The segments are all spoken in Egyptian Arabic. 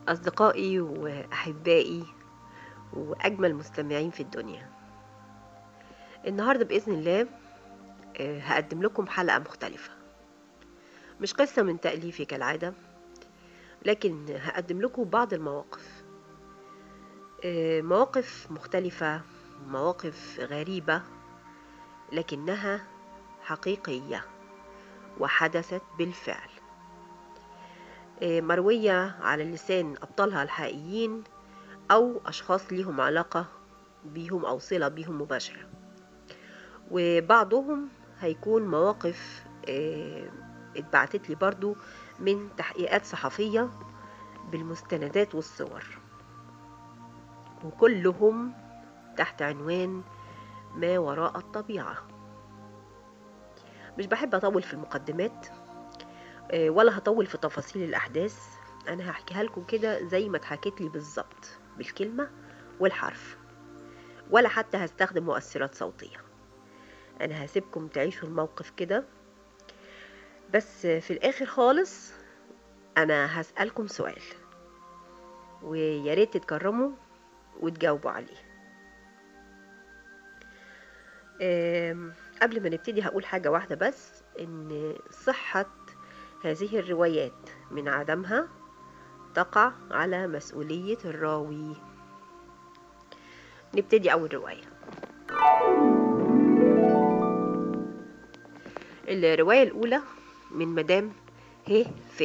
أصدقائي وأحبائي وأجمل مستمعين في الدنيا النهاردة بإذن الله آه، هقدم لكم حلقة مختلفة مش قصة من تأليفي كالعادة لكن هقدم لكم بعض المواقف آه، مواقف مختلفة مواقف غريبة لكنها حقيقية وحدثت بالفعل آه، مروية على لسان أبطالها الحقيقيين أو أشخاص ليهم علاقة بيهم أو صلة بيهم مباشرة وبعضهم هيكون مواقف آه، اتبعتت لي برضو من تحقيقات صحفية بالمستندات والصور وكلهم تحت عنوان ما وراء الطبيعة مش بحب أطول في المقدمات آه، ولا هطول في تفاصيل الأحداث أنا هحكيها لكم كده زي ما اتحكت لي بالظبط بالكلمة والحرف ولا حتى هستخدم مؤثرات صوتية أنا هسيبكم تعيشوا الموقف كده بس في الآخر خالص أنا هسألكم سؤال ويا ريت تتكرموا وتجاوبوا عليه آم، قبل ما نبتدي هقول حاجة واحدة بس إن صحة هذه الروايات من عدمها تقع على مسؤولية الراوي نبتدي أول رواية الرواية الأولى من مدام ه ف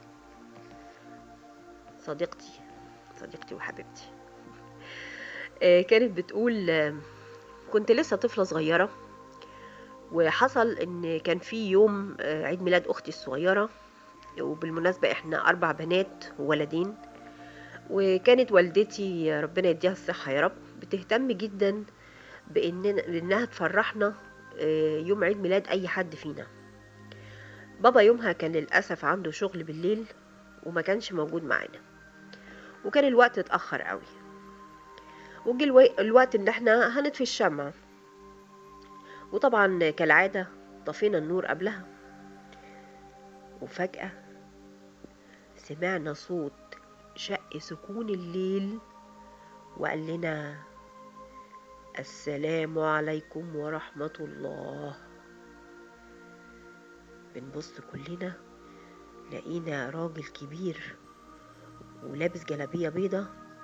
صديقتي صديقتي وحبيبتي آه، كانت بتقول آه، كنت لسه طفلة صغيرة وحصل ان كان في يوم آه، عيد ميلاد اختي الصغيرة وبالمناسبة احنا اربع بنات وولدين وكانت والدتي ربنا يديها الصحة يا رب بتهتم جدا بإن بانها تفرحنا آه، يوم عيد ميلاد اي حد فينا بابا يومها كان للأسف عنده شغل بالليل وما كانش موجود معانا وكان الوقت اتأخر قوي وجه الوي- الوقت ان احنا هنطفي الشمع وطبعا كالعادة طفينا النور قبلها وفجأة سمعنا صوت شق سكون الليل وقال لنا السلام عليكم ورحمة الله بنبص كلنا لقينا راجل كبير ولابس جلابية بيضة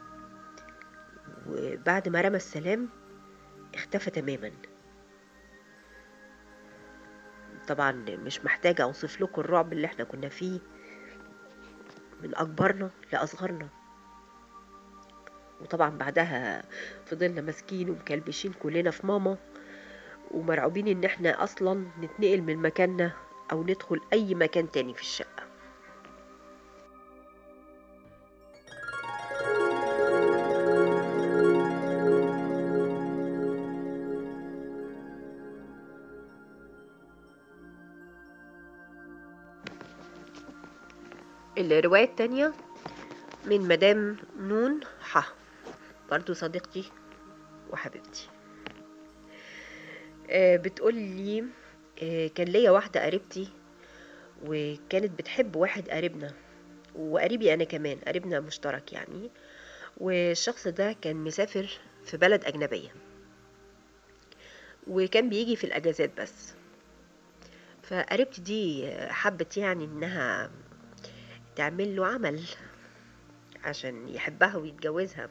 وبعد ما رمى السلام اختفى تماما طبعا مش محتاجة اوصف لكم الرعب اللي احنا كنا فيه من اكبرنا لاصغرنا وطبعا بعدها فضلنا ماسكين ومكلبشين كلنا في ماما ومرعوبين ان احنا اصلا نتنقل من مكاننا او ندخل اي مكان تاني في الشقة الرواية التانية من مدام نون ح برضو صديقتي وحبيبتي آه، بتقول لي آه، كان ليا واحدة قريبتي وكانت بتحب واحد قريبنا وقريبي أنا كمان قريبنا مشترك يعني والشخص ده كان مسافر في بلد أجنبية وكان بيجي في الأجازات بس فقريبتي دي حبت يعني إنها تعمل له عمل عشان يحبها ويتجوزها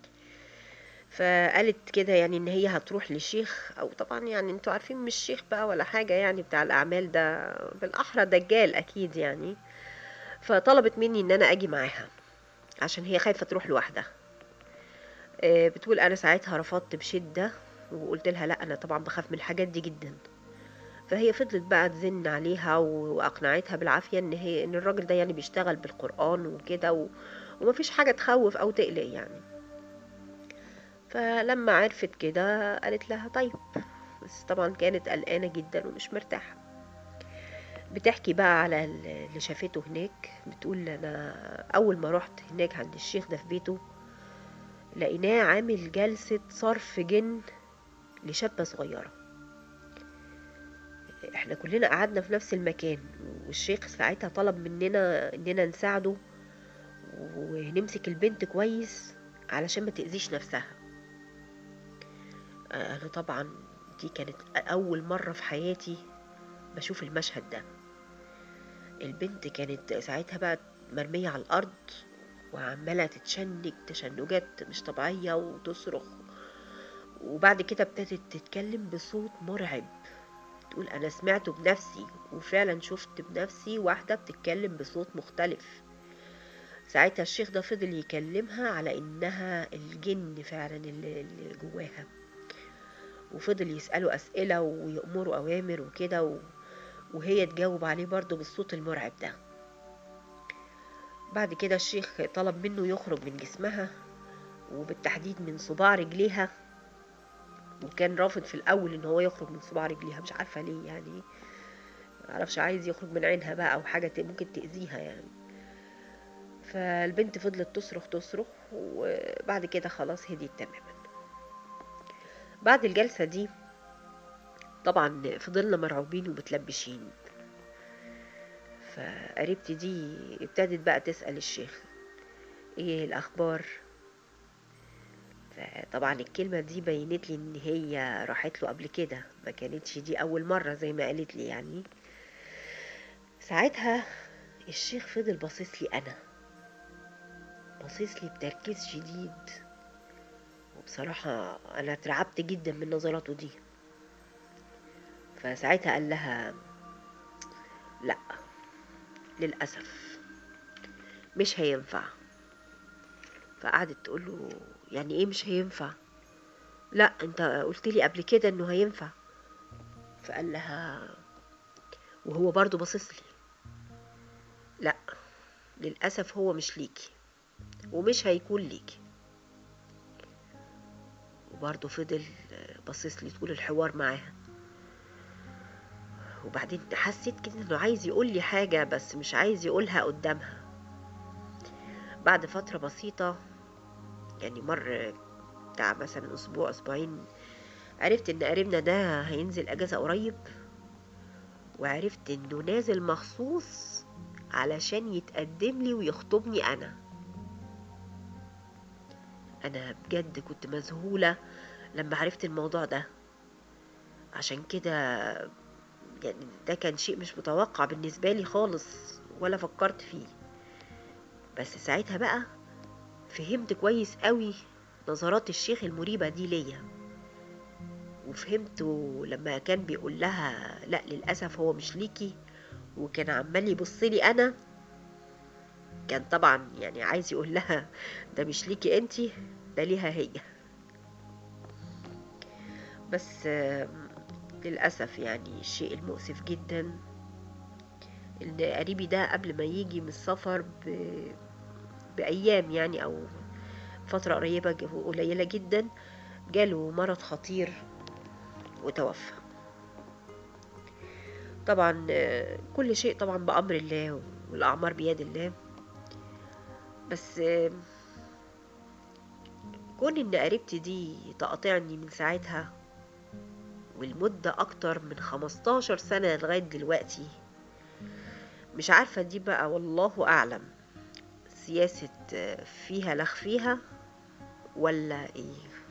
فقالت كده يعني ان هي هتروح لشيخ او طبعا يعني انتوا عارفين مش شيخ بقى ولا حاجة يعني بتاع الاعمال ده بالاحرى دجال اكيد يعني فطلبت مني ان انا اجي معاها عشان هي خايفة تروح لوحدها آه، بتقول انا ساعتها رفضت بشدة وقلت لها لا انا طبعا بخاف من الحاجات دي جدا فهي فضلت بقى تزن عليها واقنعتها بالعافيه ان هي ان الراجل ده يعني بيشتغل بالقران وكده و... ومفيش حاجه تخوف او تقلق يعني فلما عرفت كده قالت لها طيب بس طبعا كانت قلقانه جدا ومش مرتاحه بتحكي بقى على اللي شافته هناك بتقول انا اول ما رحت هناك عند الشيخ ده في بيته لقيناه عامل جلسه صرف جن لشابه صغيره احنا كلنا قعدنا في نفس المكان والشيخ ساعتها طلب مننا اننا نساعده ونمسك البنت كويس علشان ما تأذيش نفسها انا طبعا دي كانت اول مرة في حياتي بشوف المشهد ده البنت كانت ساعتها بقى مرمية على الارض وعمالة تتشنج تشنجات مش طبيعية وتصرخ وبعد كده ابتدت تتكلم بصوت مرعب تقول انا سمعته بنفسي وفعلا شفت بنفسي واحدة بتتكلم بصوت مختلف ساعتها الشيخ ده فضل يكلمها على انها الجن فعلا اللي اللي جواها وفضل يسأله أسئلة ويأمره أوامر وكده و... وهي تجاوب عليه برضه بالصوت المرعب ده بعد كده الشيخ طلب منه يخرج من جسمها وبالتحديد من صباع رجليها وكان رافض في الأول إن هو يخرج من صباع رجليها مش عارفة ليه يعني معرفش عايز يخرج من عينها بقى أو حاجة ت- ممكن تأذيها يعني فالبنت فضلت تصرخ تصرخ وبعد كده خلاص هديت تماما بعد الجلسة دي طبعا فضلنا مرعوبين ومتلبشين فقريبتي دي ابتدت بقى تسأل الشيخ ايه الأخبار فطبعا الكلمة دي بينت لي ان هي راحت له قبل كده ما كانتش دي أول مرة زي ما قالت لي يعني ساعتها الشيخ فضل باصص لي أنا باصص لي بتركيز شديد وبصراحة أنا اترعبت جدا من نظراته دي فساعتها قال لها لا للأسف مش هينفع فقعدت تقول له يعني ايه مش هينفع لا انت قلت لي قبل كده انه هينفع فقال لها وهو برضو باصص لي لا للأسف هو مش ليكي ومش هيكون ليكي وبرضه فضل باصص لي طول الحوار معاها وبعدين حسيت كده انه عايز يقول لي حاجة بس مش عايز يقولها قدامها بعد فترة بسيطة يعني مر بتاع مثلا اسبوع اسبوعين عرفت ان قريبنا ده هينزل اجازة قريب وعرفت انه نازل مخصوص علشان يتقدم لي ويخطبني انا انا بجد كنت مذهولة لما عرفت الموضوع ده عشان كده يعني ده كان شيء مش متوقع بالنسبة لي خالص ولا فكرت فيه بس ساعتها بقى فهمت كويس قوي نظرات الشيخ المريبة دي ليا وفهمت لما كان بيقول لها لا للأسف هو مش ليكي وكان عمال يبص لي أنا كان طبعا يعني عايز يقول لها ده مش ليكي انتي ده ليها هي بس آم، للأسف يعني الشيء المؤسف جدا ان قريبي ده قبل ما يجي من السفر ب... بأيام يعني أو فترة قريبة ج- قليلة جدا جاله مرض خطير وتوفى طبعا آه، كل شيء طبعا بأمر الله والأعمار بيد الله بس آه، كون ان قريبتي دي تقاطعني من ساعتها والمدة أكتر من 15 سنة لغاية دلوقتي مش عارفة دي بقى والله أعلم سياسة آه، فيها لخ فيها ولا ايه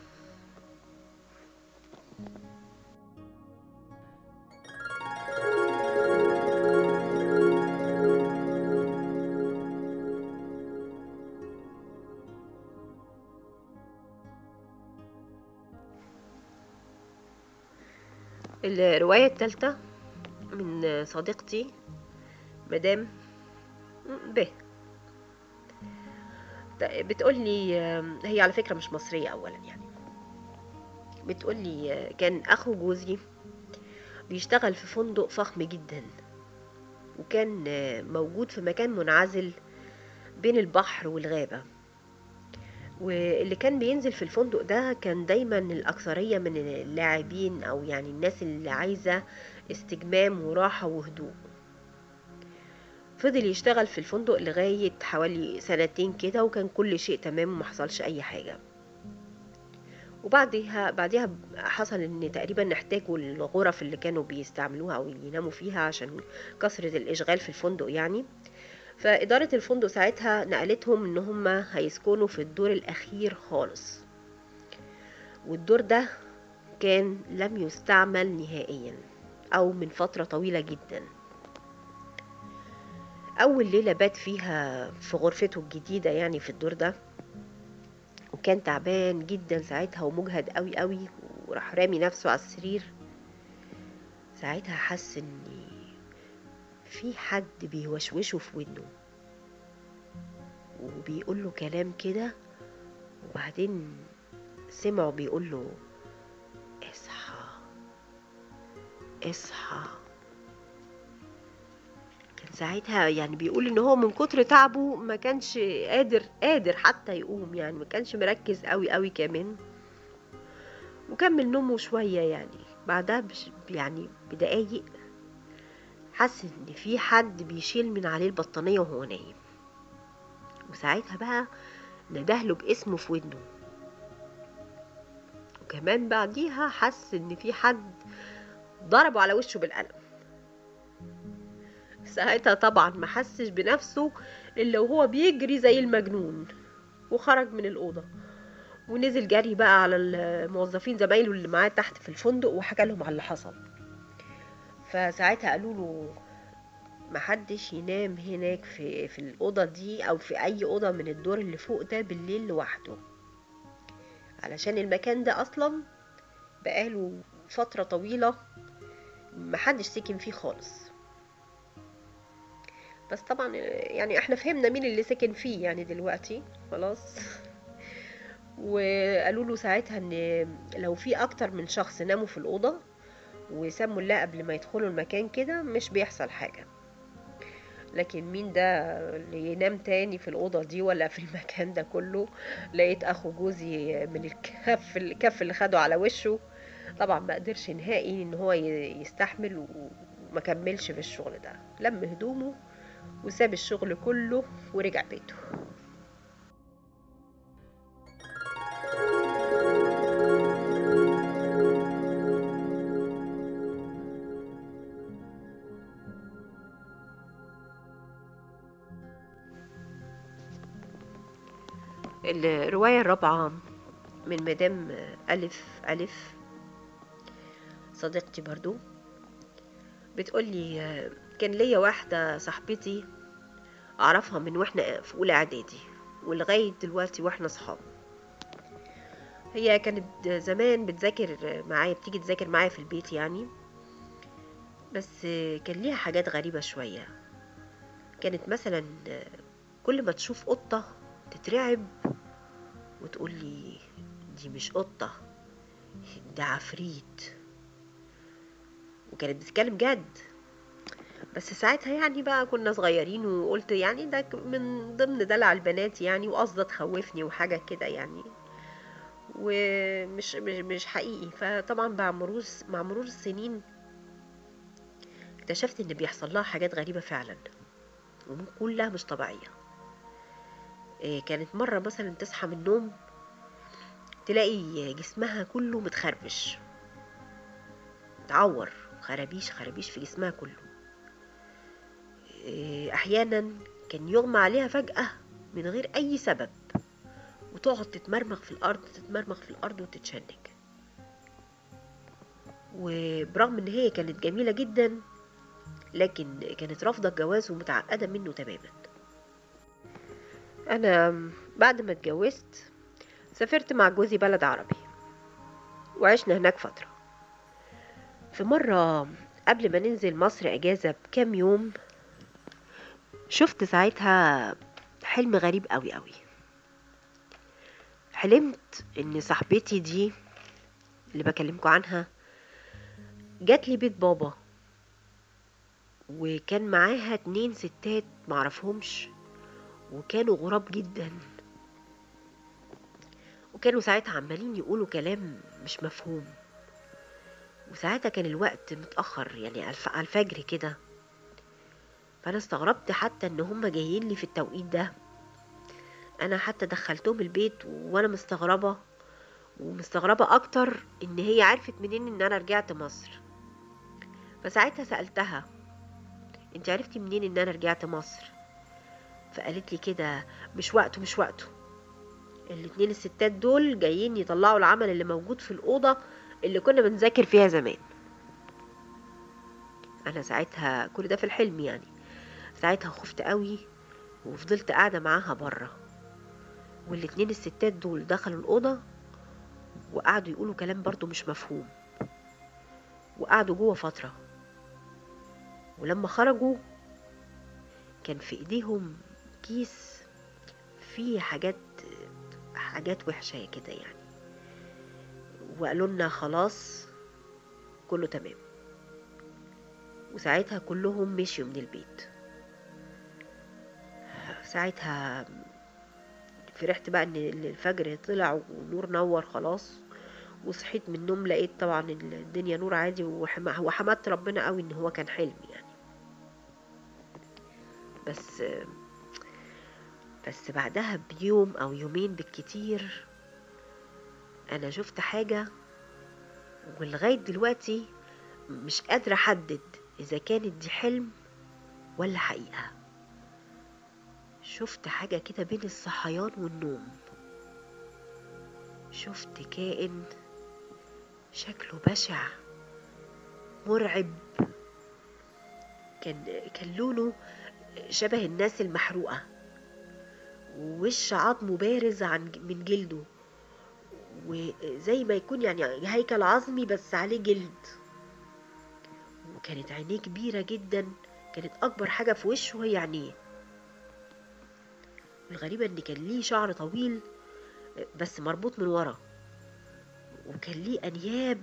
الرواية التالتة من صديقتي مدام ب بتقولي هي على فكرة مش مصرية أولا يعني بتقولي كان أخو جوزي بيشتغل في فندق فخم جدا وكان موجود في مكان منعزل بين البحر والغابة واللي كان بينزل في الفندق ده كان دايما الأكثرية من اللاعبين أو يعني الناس اللي عايزة استجمام وراحة وهدوء فضل يشتغل في الفندق لغاية حوالي سنتين كده وكان كل شيء تمام ومحصلش أي حاجة وبعدها بعدها حصل ان تقريبا احتاجوا الغرف اللي كانوا بيستعملوها او يناموا فيها عشان كثرة الاشغال في الفندق يعني فإدارة الفندق ساعتها نقلتهم إن هما هيسكنوا في الدور الأخير خالص والدور ده كان لم يستعمل نهائيا أو من فترة طويلة جدا أول ليلة بات فيها في غرفته الجديدة يعني في الدور ده وكان تعبان جدا ساعتها ومجهد قوي قوي وراح رامي نفسه على السرير ساعتها حس ان في حد بيوشوشه في ودنه وبيقول له كلام كده وبعدين سمعه بيقول له اصحى اصحى كان ساعتها يعني بيقول ان هو من كتر تعبه ما كانش قادر قادر حتى يقوم يعني ما كانش مركز قوي قوي كمان وكمل نومه شوية يعني بعدها بش يعني بدقايق حس ان في حد بيشيل من عليه البطانية وهو نايم وساعتها بقى ندهله باسمه في ودنه وكمان بعديها حس ان في حد ضربه على وشه بالقلم ساعتها طبعا ما حسش بنفسه الا وهو بيجري زي المجنون وخرج من الاوضه ونزل جري بقى على الموظفين زمايله اللي معاه تحت في الفندق وحكى لهم على اللي حصل فساعتها قالوا له محدش ينام هناك في في الاوضه دي او في اي اوضه من الدور اللي فوق ده بالليل لوحده علشان المكان ده اصلا بقاله فتره طويله محدش سكن فيه خالص بس طبعا يعني احنا فهمنا مين اللي سكن فيه يعني دلوقتي خلاص وقالوا له ساعتها ان لو في اكتر من شخص ناموا في الاوضه وسموا الله قبل ما يدخلوا المكان كده مش بيحصل حاجه لكن مين ده اللي ينام تاني في الأوضة دي ولا في المكان ده كله لقيت أخو جوزي من الكف الكف اللي خده على وشه طبعا ما قدرش نهائي ان هو يستحمل وما كملش في الشغل ده لم هدومه وساب الشغل كله ورجع بيته الرواية الرابعة من مدام ألف ألف صديقتي برضو بتقولي كان ليا واحدة صاحبتي أعرفها من وإحنا في أولى إعدادي ولغاية دلوقتي وإحنا صحاب هي كانت زمان بتذاكر معايا بتيجي تذاكر معايا في البيت يعني بس كان ليها حاجات غريبة شوية كانت مثلا كل ما تشوف قطة تترعب وتقول لي دي مش قطة ده عفريت وكانت بتتكلم جد بس ساعتها يعني بقى كنا صغيرين وقلت يعني ده من ضمن دلع البنات يعني وقصده تخوفني وحاجة كده يعني ومش مش, مش حقيقي فطبعا مع مرور مع مرور السنين اكتشفت ان بيحصل لها حاجات غريبة فعلا وكلها مش طبيعية كانت مرة مثلا تصحى من النوم تلاقي جسمها كله متخربش تعور خرابيش خرابيش في جسمها كله احيانا كان يغمى عليها فجأة من غير اي سبب وتقعد تتمرمغ في الارض تتمرمغ في الارض وتتشنج وبرغم ان هي كانت جميلة جدا لكن كانت رافضة الجواز ومتعقدة منه تماما انا بعد ما اتجوزت سافرت مع جوزي بلد عربي وعشنا هناك فترة في مرة قبل ما ننزل مصر اجازة بكام يوم شفت ساعتها حلم غريب قوي قوي حلمت ان صاحبتي دي اللي بكلمكم عنها جات لي بيت بابا وكان معاها اتنين ستات معرفهمش وكانوا غراب جدا وكانوا ساعتها عمالين يقولوا كلام مش مفهوم وساعتها كان الوقت متأخر يعني على الفجر كده فأنا استغربت حتى إن هما جايين لي في التوقيت ده أنا حتى دخلتهم البيت وأنا مستغربة ومستغربة أكتر إن هي عرفت منين إن أنا رجعت مصر فساعتها سألتها انت عرفتي منين إن أنا رجعت مصر فقالت لي كده مش وقته مش وقته الاتنين الستات دول جايين يطلعوا العمل اللي موجود في الأوضة اللي كنا بنذاكر فيها زمان أنا ساعتها كل ده في الحلم يعني ساعتها خفت قوي وفضلت قاعدة معاها بره والاتنين الستات دول دخلوا الأوضة وقعدوا يقولوا كلام برضو مش مفهوم وقعدوا جوه فترة ولما خرجوا كان في ايديهم كيس فيه حاجات حاجات وحشة كده يعني وقالوا لنا خلاص كله تمام وساعتها كلهم مشيوا من البيت ساعتها فرحت بقى ان الفجر طلع والنور نور خلاص وصحيت من النوم لقيت طبعا الدنيا نور عادي وحم- وحمدت ربنا قوي ان هو كان حلم يعني بس بس بعدها بيوم او يومين بالكتير انا شفت حاجة ولغاية دلوقتي مش قادرة احدد اذا كانت دي حلم ولا حقيقة شفت حاجة كده بين الصحيان والنوم شفت كائن شكله بشع مرعب كان كان لونه شبه الناس المحروقة ووش عظمه بارز عن من جلده وزي ما يكون يعني هيكل عظمي بس عليه جلد وكانت عينيه كبيرة جدا كانت أكبر حاجة في وشه هي عينيه والغريبة إن كان ليه شعر طويل بس مربوط من ورا وكان ليه أنياب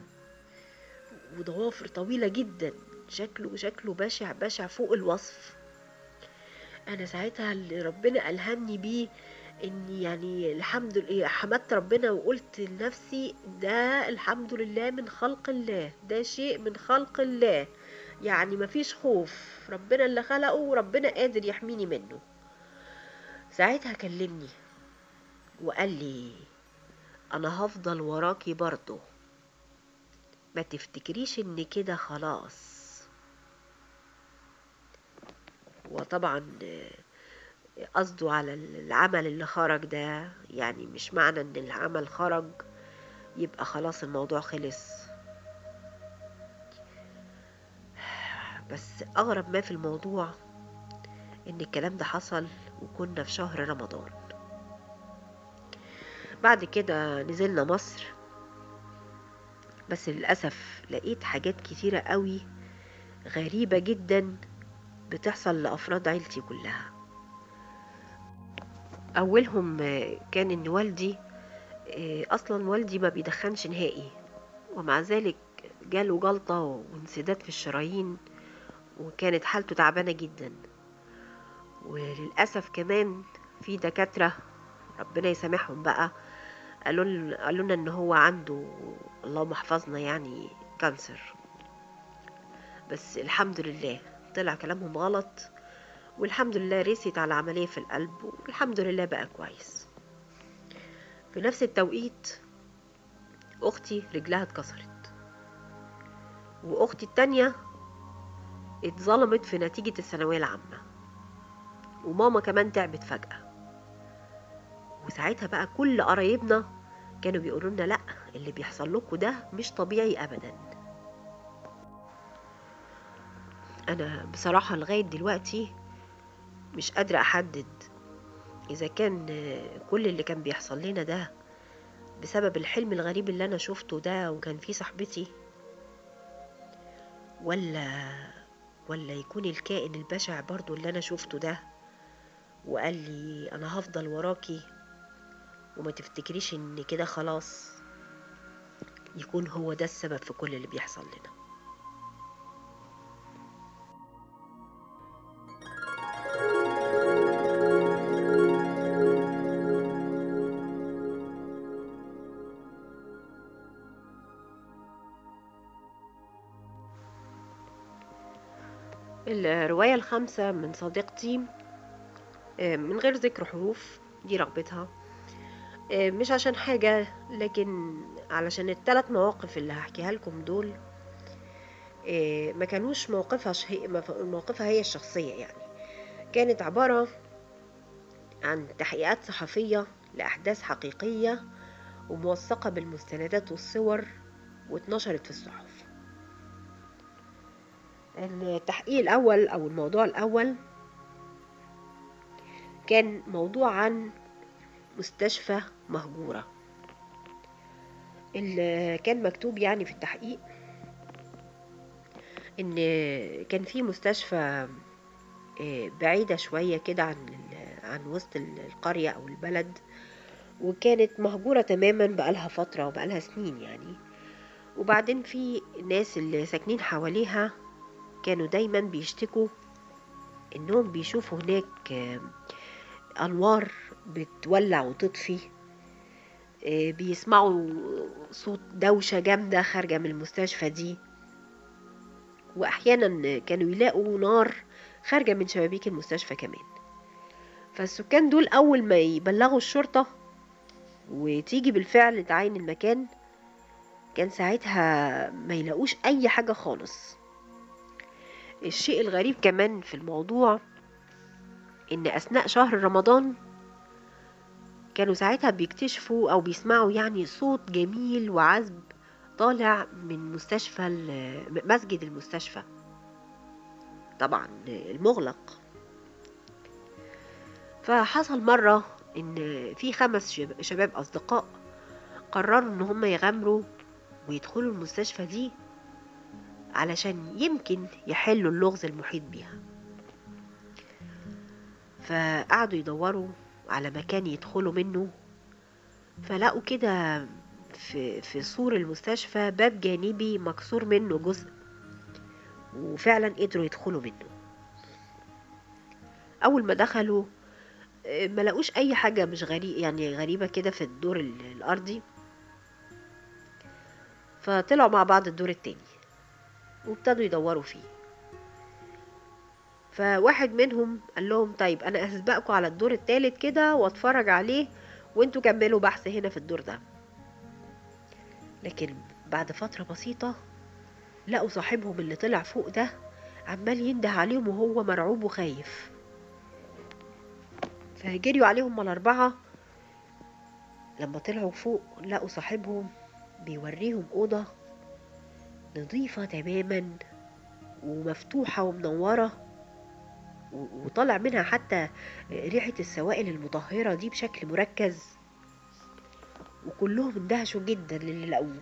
وضوافر طويلة جدا شكله شكله بشع بشع فوق الوصف أنا ساعتها اللي ربنا ألهمني بيه إني يعني الحمد لله حمدت ربنا وقلت لنفسي ده الحمد لله من خلق الله ده شيء من خلق الله يعني مفيش خوف ربنا اللي خلقه وربنا قادر يحميني منه ساعتها كلمني وقال لي انا هفضل وراكي برضه ما تفتكريش ان كده خلاص وطبعا قصده على العمل اللي خرج ده يعني مش معنى ان العمل خرج يبقى خلاص الموضوع خلص بس اغرب ما في الموضوع ان الكلام ده حصل وكنا في شهر رمضان بعد كده نزلنا مصر بس للأسف لقيت حاجات كتيرة قوي غريبة جدا بتحصل لأفراد عيلتي كلها أولهم كان إن والدي أصلا والدي ما بيدخنش نهائي ومع ذلك جاله جلطة وانسداد في الشرايين وكانت حالته تعبانة جدا وللأسف كمان في دكاترة ربنا يسامحهم بقى قالوا قالوا لنا ان هو عنده اللهم احفظنا يعني كانسر بس الحمد لله طلع كلامهم غلط والحمد لله رست على عملية في القلب والحمد لله بقى كويس في نفس التوقيت اختي رجلها اتكسرت واختي التانية اتظلمت في نتيجة الثانوية العامة وماما كمان تعبت فجأة وساعتها بقى كل قرايبنا كانوا بيقولوا لنا لا اللي بيحصل لكم ده مش طبيعي ابدا انا بصراحه لغايه دلوقتي مش قادره احدد اذا كان كل اللي كان بيحصل لنا ده بسبب الحلم الغريب اللي انا شفته ده وكان فيه صاحبتي ولا ولا يكون الكائن البشع برضو اللي انا شفته ده وقال لي انا هفضل وراكي وما تفتكريش ان كده خلاص يكون هو ده السبب في كل اللي بيحصل لنا الرواية الخامسة من صديقتي من غير ذكر حروف دي رغبتها مش عشان حاجة لكن علشان الثلاث مواقف اللي هحكيها لكم دول ما كانوش موقفها شهي... موقفها هي الشخصية يعني كانت عبارة عن تحقيقات صحفية لأحداث حقيقية وموثقة بالمستندات والصور واتنشرت في الصحف التحقيق الأول أو الموضوع الأول كان موضوع عن مستشفى مهجورة اللي كان مكتوب يعني في التحقيق ان كان في مستشفى آه، بعيدة شوية كده عن ال- عن وسط ال- القرية أو البلد وكانت مهجورة تماما بقالها فترة وبقالها سنين يعني وبعدين في ناس اللي ساكنين حواليها كانوا دايما بيشتكوا انهم بيشوفوا هناك آه، انوار بتولع وتطفي آه، بيسمعوا صوت دوشة جامدة خارجة من المستشفى دي وأحيانا كانوا يلاقوا نار خارجة من شبابيك المستشفى كمان فالسكان دول أول ما يبلغوا الشرطة وتيجي بالفعل تعاين المكان كان ساعتها ما يلاقوش أي حاجة خالص الشيء الغريب كمان في الموضوع إن أثناء شهر رمضان كانوا ساعتها بيكتشفوا أو بيسمعوا يعني صوت جميل وعذب طالع من مستشفى ال- مسجد المستشفى طبعا المغلق فحصل مرة إن في خمس شب- شباب أصدقاء قرروا إن هم يغامروا ويدخلوا المستشفى دي علشان يمكن يحلوا اللغز المحيط بيها فقعدوا يدوروا على مكان يدخلوا منه فلقوا كده في في سور المستشفى باب جانبي مكسور منه جزء وفعلا قدروا يدخلوا منه اول ما دخلوا آه، ما لقوش اي حاجه مش غريب يعني غريبه كده في الدور ال- الارضي فطلعوا مع بعض الدور التاني وابتدوا يدوروا فيه فواحد منهم قال لهم طيب انا هسبقكم على الدور التالت كده واتفرج عليه وانتوا كملوا بحث هنا في الدور ده لكن بعد فترة بسيطة لقوا صاحبهم اللي طلع فوق ده عمال ينده عليهم وهو مرعوب وخايف فجريوا عليهم هما الأربعة لما طلعوا فوق لقوا صاحبهم بيوريهم أوضة نظيفة تماما ومفتوحة ومنورة و- وطلع منها حتى ريحة السوائل المطهرة دي بشكل مركز وكلهم اندهشوا جدا للي لقوه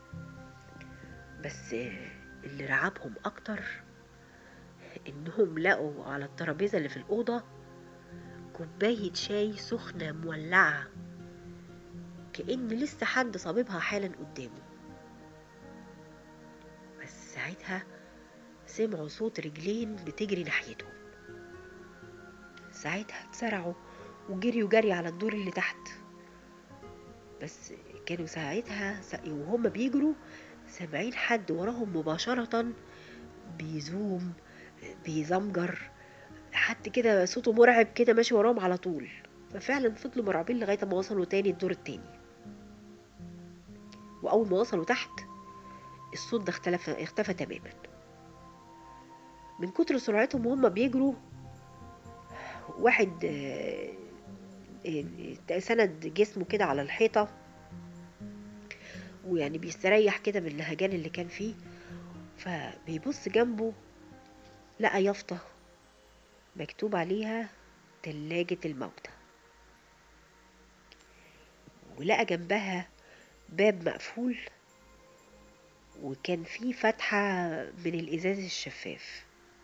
بس اللي رعبهم اكتر انهم لقوا على الترابيزه اللي في الاوضه كوبايه شاي سخنه مولعه كأن لسه حد صاببها حالا قدامه بس ساعتها سمعوا صوت رجلين بتجري ناحيتهم ساعتها اتسرعوا وجريوا جري على الدور اللي تحت بس كانوا ساعتها س- وهم بيجروا سامعين حد وراهم مباشرة بيزوم بيزمجر حد كده صوته مرعب كده ماشي وراهم على طول ففعلا فضلوا مرعوبين لغاية ما وصلوا تاني الدور التاني وأول ما وصلوا تحت الصوت ده اختلف اختفى تماما من كتر سرعتهم وهم بيجروا واحد آه، آه، سند جسمه كده على الحيطة ويعني بيستريح كده من اللهجان اللي كان فيه فبيبص جنبه لقى يافطة مكتوب عليها تلاجة الموتى ولقى جنبها باب مقفول وكان فيه فتحة من الإزاز الشفاف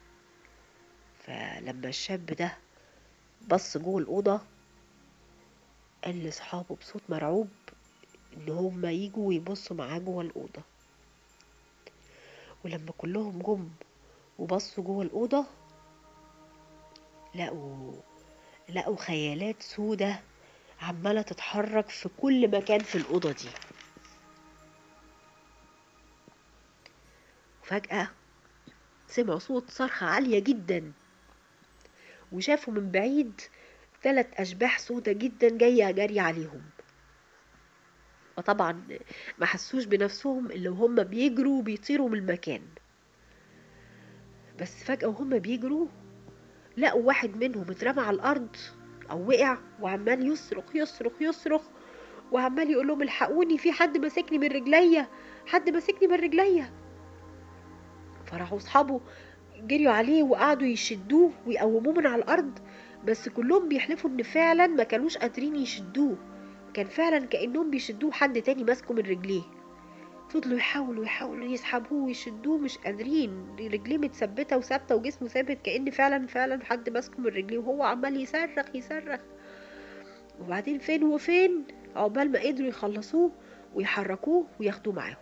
فلما الشاب ده بص جوه الأوضة قال لأصحابه بصوت مرعوب إن هما يجوا ويبصوا معاه جوه الأوضة ولما كلهم جم وبصوا جوه الأوضة لقوا لقوا خيالات سودة عمالة تتحرك في كل مكان في الأوضة دي وفجأة سمعوا صوت صرخة عالية جدا وشافوا من بعيد ثلاث أشباح سودة جدا جاية جري عليهم وطبعا ما حسوش بنفسهم إلا وهم بيجروا وبيطيروا من المكان بس فجأة وهم بيجروا لقوا واحد منهم اترمى على الأرض او وقع وعمال يصرخ يصرخ يصرخ وعمال يقول لهم الحقوني في حد ماسكني من رجليا حد ماسكني من رجليا فراحوا اصحابه جريوا عليه وقعدوا يشدوه ويقوموه من على الارض بس كلهم بيحلفوا ان فعلا ما كانوش قادرين يشدوه كان فعلا كانهم بيشدوه حد تاني ماسكه من رجليه فضلوا يحاولوا يحاولوا يسحبوه ويشدوه مش قادرين رجليه متثبته وثابته وجسمه ثابت كان فعلا فعلا حد ماسكه من رجليه وهو عمال يصرخ يصرخ وبعدين فين وفين عقبال ما قدروا يخلصوه ويحركوه وياخدوه معاهم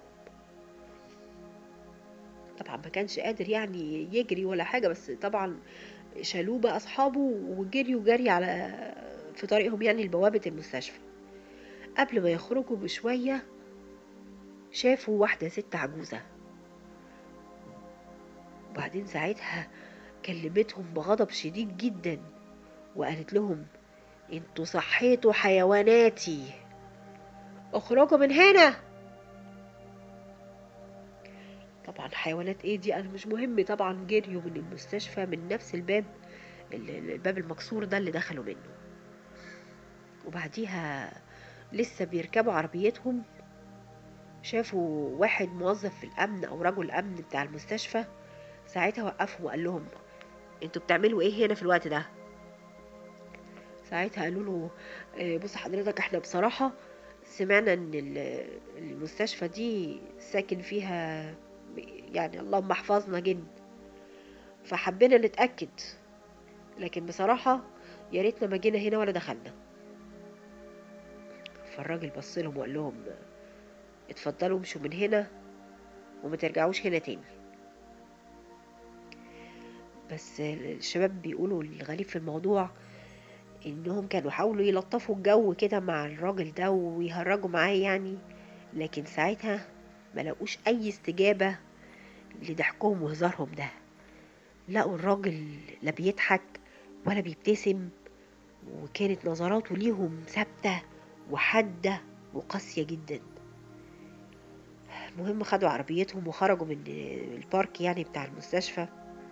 طبعا ما كانش قادر يعني يجري ولا حاجه بس طبعا شالوه بقى اصحابه وجريوا جري على في طريقهم يعني لبوابه المستشفى قبل ما يخرجوا بشويه شافوا واحده ست عجوزه وبعدين ساعتها كلمتهم بغضب شديد جدا وقالت لهم انتوا صحيتوا حيواناتي اخرجوا من هنا طبعا حيوانات ايه دي انا مش مهم طبعا جريوا من المستشفى من نفس الباب الباب المكسور ده اللي دخلوا منه وبعديها لسه بيركبوا عربيتهم شافوا واحد موظف في الامن او رجل امن بتاع المستشفى ساعتها وقفهم وقال لهم انتوا بتعملوا ايه هنا في الوقت ده ساعتها قالوا له بص حضرتك احنا بصراحة سمعنا ان المستشفى دي ساكن فيها يعني اللهم احفظنا جن فحبينا نتأكد لكن بصراحة يا ريتنا ما جينا هنا ولا دخلنا فالراجل بص لهم وقال لهم اتفضلوا امشوا من هنا وما ترجعوش هنا تاني بس الشباب بيقولوا الغريب في الموضوع انهم كانوا حاولوا يلطفوا الجو كده مع الراجل ده ويهرجوا معاه يعني لكن ساعتها ما لقوش اي استجابة لضحكهم وهزارهم ده لقوا الراجل لا بيضحك ولا بيبتسم وكانت نظراته ليهم ثابتة وحادة وقاسية جدا المهم خدوا عربيتهم وخرجوا من البارك يعني بتاع المستشفى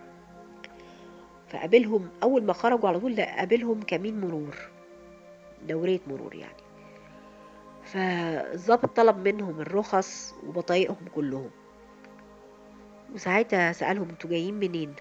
فقابلهم اول ما خرجوا على طول قابلهم كمين مرور دورية مرور يعني فالظابط طلب منهم الرخص وبطايقهم كلهم وساعتها سألهم انتوا جايين منين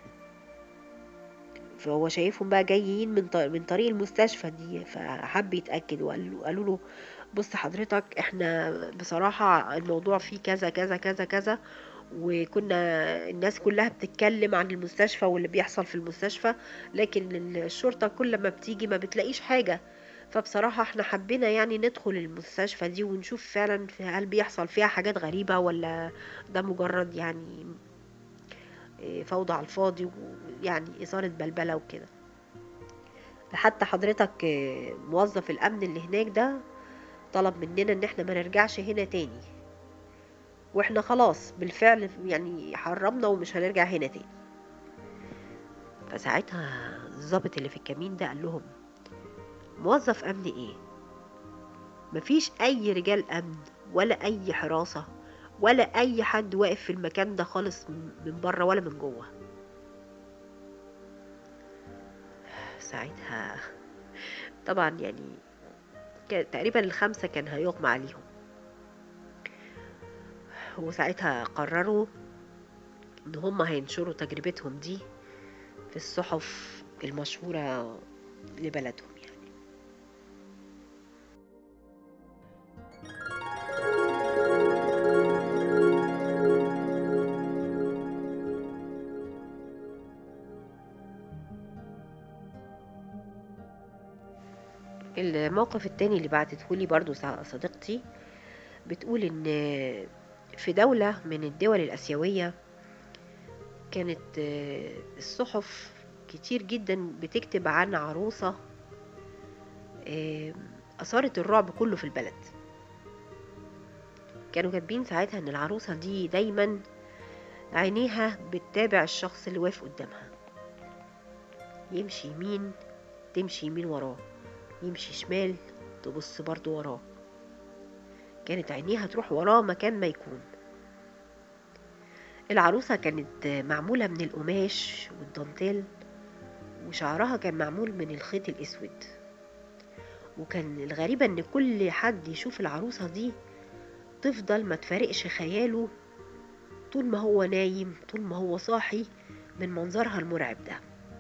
فهو شايفهم بقى جايين من من طريق المستشفى دي فحب يتأكد وقالوا قالوا له بص حضرتك احنا بصراحة الموضوع فيه كذا كذا كذا كذا وكنا الناس كلها بتتكلم عن المستشفى واللي بيحصل في المستشفى لكن الشرطة كل ما بتيجي ما بتلاقيش حاجة فبصراحة احنا حبينا يعني ندخل المستشفى دي ونشوف فعلا هل بيحصل فيها حاجات غريبة ولا ده مجرد يعني فوضى على الفاضي ويعني إثارة بلبلة وكده حتى حضرتك موظف الأمن اللي هناك ده طلب مننا ان احنا ما نرجعش هنا تاني واحنا خلاص بالفعل يعني حرمنا ومش هنرجع هنا تاني فساعتها الضابط اللي في الكمين ده قال لهم موظف امن ايه مفيش اي رجال امن ولا اي حراسة ولا اي حد واقف في المكان ده خالص من بره ولا من جوه ساعتها طبعا يعني تقريبا الخمسة كان هيغمى عليهم وساعتها قرروا ان هم هينشروا تجربتهم دي في الصحف المشهورة لبلدهم يعني الموقف التاني اللي بعتتهولي برضو صديقتي بتقول ان في دولة من الدول الآسيوية كانت الصحف كتير جدا بتكتب عن عروسة أثارت الرعب كله في البلد كانوا كاتبين ساعتها ان العروسة دي دايما عينيها بتتابع الشخص اللي واقف قدامها يمشي يمين تمشي يمين وراه يمشي شمال تبص برضو وراه كانت عينيها تروح وراه مكان ما يكون العروسة كانت معمولة من القماش والدانتيل وشعرها كان معمول من الخيط الأسود وكان الغريبة ان كل حد يشوف العروسة دي تفضل ما تفارقش خياله طول ما هو نايم طول ما هو صاحي من منظرها المرعب ده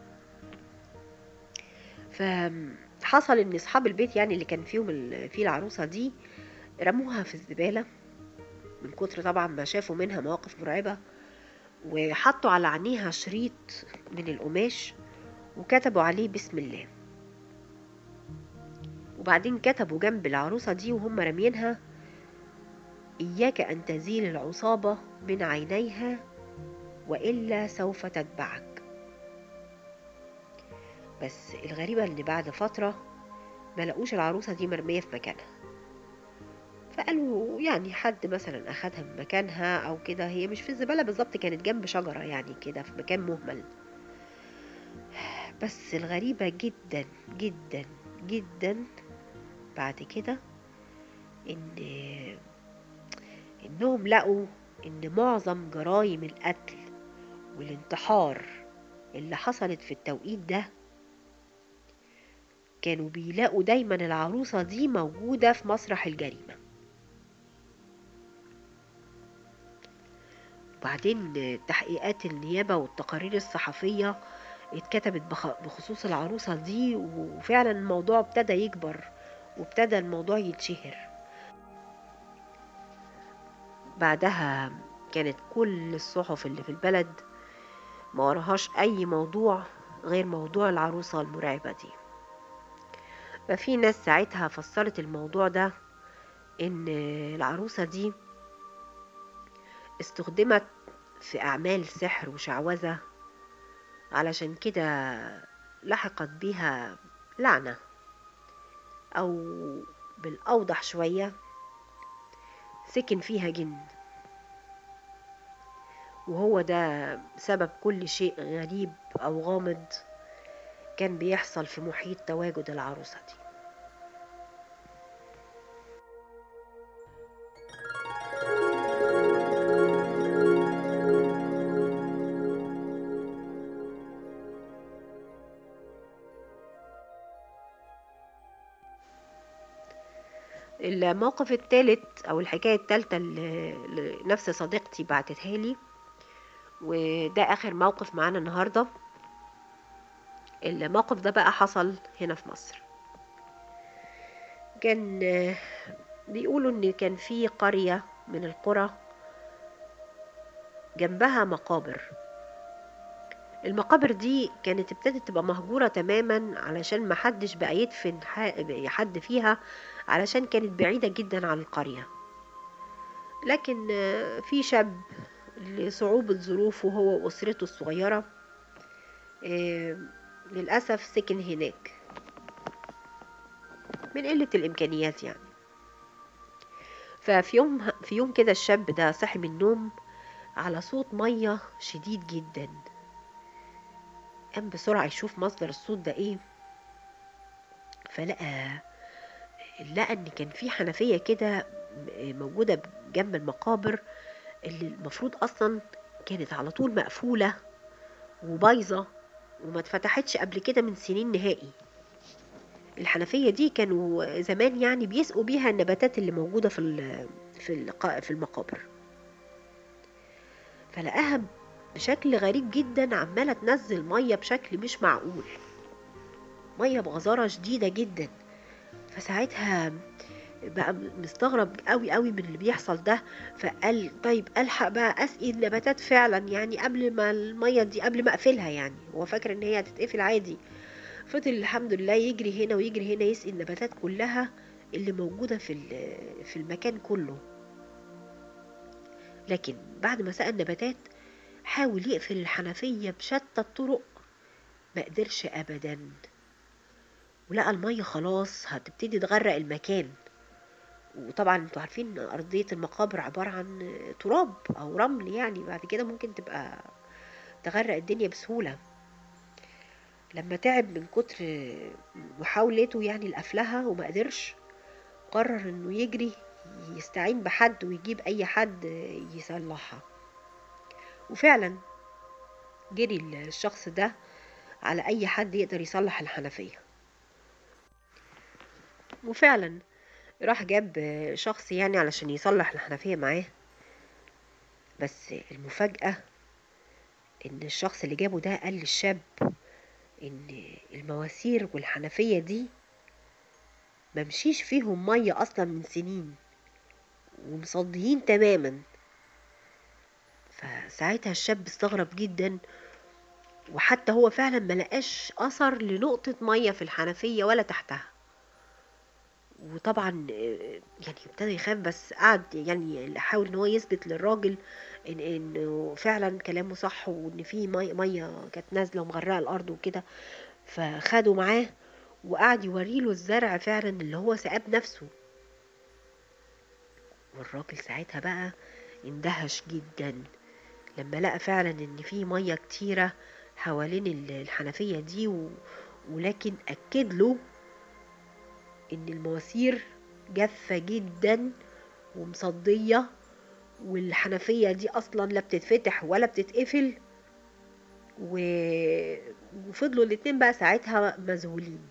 فحصل ان اصحاب البيت يعني اللي كان فيهم ال- فيه العروسة دي رموها في الزبالة من كتر طبعا ما شافوا منها مواقف مرعبة وحطوا على عينيها شريط من القماش وكتبوا عليه بسم الله وبعدين كتبوا جنب العروسة دي وهم رامينها إياك أن تزيل العصابة من عينيها وإلا سوف تتبعك بس الغريبة إن بعد فترة ما لقوش العروسة دي مرمية في مكانها فقالوا يعني حد مثلا أخدها من مكانها أو كده هي مش في الزبالة بالظبط كانت جنب شجرة يعني كده في مكان مهمل بس الغريبة جدا جدا جدا بعد كده إن إنهم لقوا إن معظم جرائم القتل والانتحار اللي حصلت في التوقيت ده كانوا بيلاقوا دايما العروسة دي موجودة في مسرح الجريمة وبعدين تحقيقات النيابة والتقارير الصحفية اتكتبت بخ- بخصوص العروسة دي وفعلا الموضوع ابتدى يكبر وابتدى الموضوع يتشهر بعدها كانت كل الصحف اللي في البلد ما وراهاش أي موضوع غير موضوع العروسة المرعبة دي ففي ناس ساعتها فسرت الموضوع ده إن العروسة دي استخدمت في أعمال سحر وشعوذة علشان كده لحقت بيها لعنة أو بالأوضح شوية سكن فيها جن وهو ده سبب كل شيء غريب أو غامض كان بيحصل في محيط تواجد العروسة دي الموقف الثالث او الحكايه الثالثه اللي اللي نفس صديقتي بعتتها لي وده اخر موقف معانا النهارده الموقف ده بقى حصل هنا في مصر كان آه، بيقولوا ان كان في قريه من القرى جنبها مقابر المقابر دي كانت ابتدت تبقى مهجورة تماما علشان محدش بقى يدفن ح- حد فيها علشان كانت بعيدة جدا عن القرية لكن آه، في شاب لصعوبة ظروفه هو وأسرته الصغيرة آه، للأسف سكن هناك من قلة الإمكانيات يعني ففي يوم في يوم كده الشاب ده صحي من النوم على صوت مية شديد جدا قام بسرعة يشوف مصدر الصوت ده ايه فلقى لقى ان كان في حنفية كده م- موجودة جنب المقابر اللي المفروض اصلا كانت على طول مقفولة وبايظة وما اتفتحتش قبل كده من سنين نهائي الحنفية دي كانوا زمان يعني بيسقوا بيها النباتات اللي موجودة في ال- في الق- في المقابر فلقاها بشكل غريب جدا عمالة تنزل مية بشكل مش معقول مية بغزارة شديدة جدا فساعتها بقى مستغرب قوي قوي من اللي بيحصل ده فقال طيب الحق بقى اسقي النباتات فعلا يعني قبل ما الميه دي قبل ما اقفلها يعني هو فاكر ان هي هتتقفل عادي فضل الحمد لله يجري هنا ويجري هنا يسقي النباتات كلها اللي موجوده في ال- في المكان كله لكن بعد ما سقى النباتات حاول يقفل الحنفيه بشتى الطرق ما قدرش ابدا ولقى الميه خلاص هتبتدي تغرق المكان وطبعا انتوا عارفين ان ارضيه المقابر عباره عن تراب او رمل يعني بعد كده ممكن تبقى تغرق الدنيا بسهوله لما تعب من كتر محاولته يعني لقفلها وما قدرش قرر انه يجري يستعين بحد ويجيب اي حد يصلحها وفعلا جري الشخص ده على اي حد يقدر يصلح الحنفيه وفعلا راح جاب شخص يعني علشان يصلح الحنفية معاه بس المفاجأة ان الشخص اللي جابه ده قال للشاب ان المواسير والحنفية دي ممشيش فيهم مية اصلا من سنين ومصديين تماما فساعتها الشاب استغرب جدا وحتى هو فعلا ما لقاش اثر لنقطة مية في الحنفية ولا تحتها وطبعا يعني ابتدى يخاف بس قعد يعني حاول ان هو يثبت للراجل إن انه فعلا كلامه صح وان في ميه ميه كانت نازله ومغرقه الارض وكده فخده معاه وقعد يوريله الزرع فعلا اللي هو سقاه بنفسه والراجل ساعتها بقى اندهش جدا لما لقى فعلا ان في ميه كتيره حوالين الحنفيه دي و... ولكن اكد له ان المواسير جافه جدا ومصديه والحنفيه دي اصلا لا بتتفتح ولا بتتقفل و... وفضلوا الاتنين بقى ساعتها مذهولين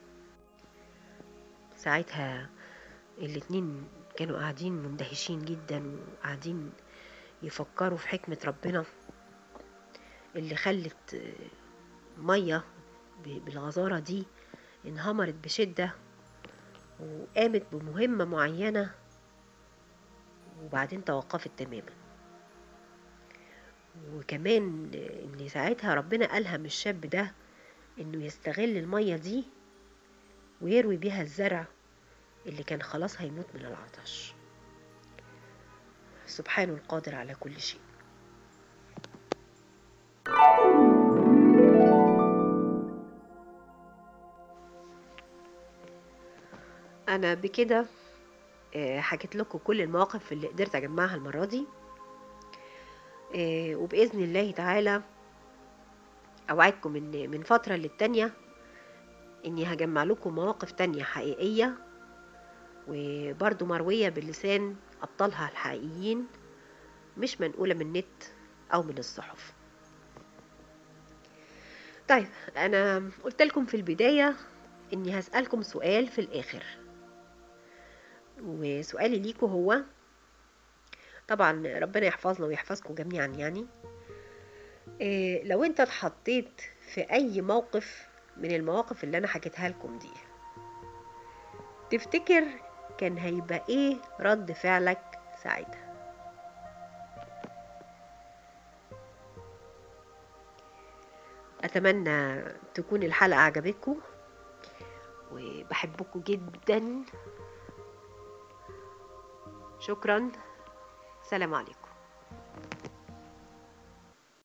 ساعتها الاتنين كانوا قاعدين مندهشين جدا وقاعدين يفكروا في حكمة ربنا اللي خلت مية بالغزارة دي انهمرت بشدة وقامت بمهمة معينة وبعدين توقفت تماما وكمان ان ساعتها ربنا ألهم الشاب ده انه يستغل المية دي ويروي بيها الزرع اللي كان خلاص هيموت من العطش سبحانه القادر على كل شيء انا بكده حكيت لكم كل المواقف اللي قدرت اجمعها المره دي وباذن الله تعالى اوعدكم ان من فتره للتانيه اني هجمع لكم مواقف تانية حقيقيه وبرضو مرويه بلسان ابطالها الحقيقيين مش منقوله من النت او من الصحف طيب انا قلت لكم في البدايه اني هسالكم سؤال في الاخر وسؤالي ليكم هو طبعا ربنا يحفظنا ويحفظكم جميعا يعني إيه لو انت اتحطيت في اي موقف من المواقف اللي انا حكيتها لكم دي تفتكر كان هيبقى ايه رد فعلك ساعتها اتمنى تكون الحلقه عجبتكم وبحبكم جدا شكرا سلام عليكم